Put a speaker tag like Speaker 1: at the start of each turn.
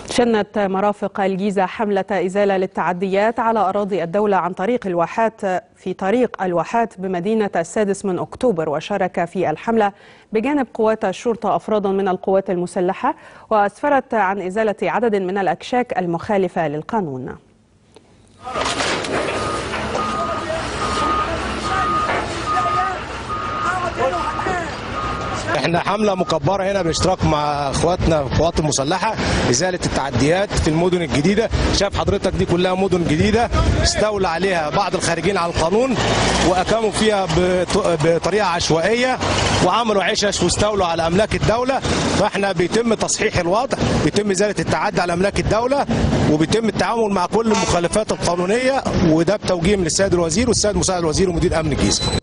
Speaker 1: شنت مرافق الجيزة حملة إزالة للتعديات على أراضي الدولة عن طريق الواحات في طريق الواحات بمدينة السادس من أكتوبر وشارك في الحملة بجانب قوات الشرطة أفراد من القوات المسلحة وأسفرت عن إزالة عدد من الأكشاك المخالفة للقانون
Speaker 2: احنا حمله مكبره هنا باشتراك مع اخواتنا في القوات المسلحه ازاله التعديات في المدن الجديده شايف حضرتك دي كلها مدن جديده استولى عليها بعض الخارجين عن القانون واقاموا فيها بط- بطريقه عشوائيه وعملوا عشش واستولوا على املاك الدوله فاحنا بيتم تصحيح الوضع بيتم ازاله التعدي على املاك الدوله وبيتم التعامل مع كل المخالفات القانونيه وده بتوجيه من السيد الوزير والسيد مساعد الوزير ومدير امن الجيزه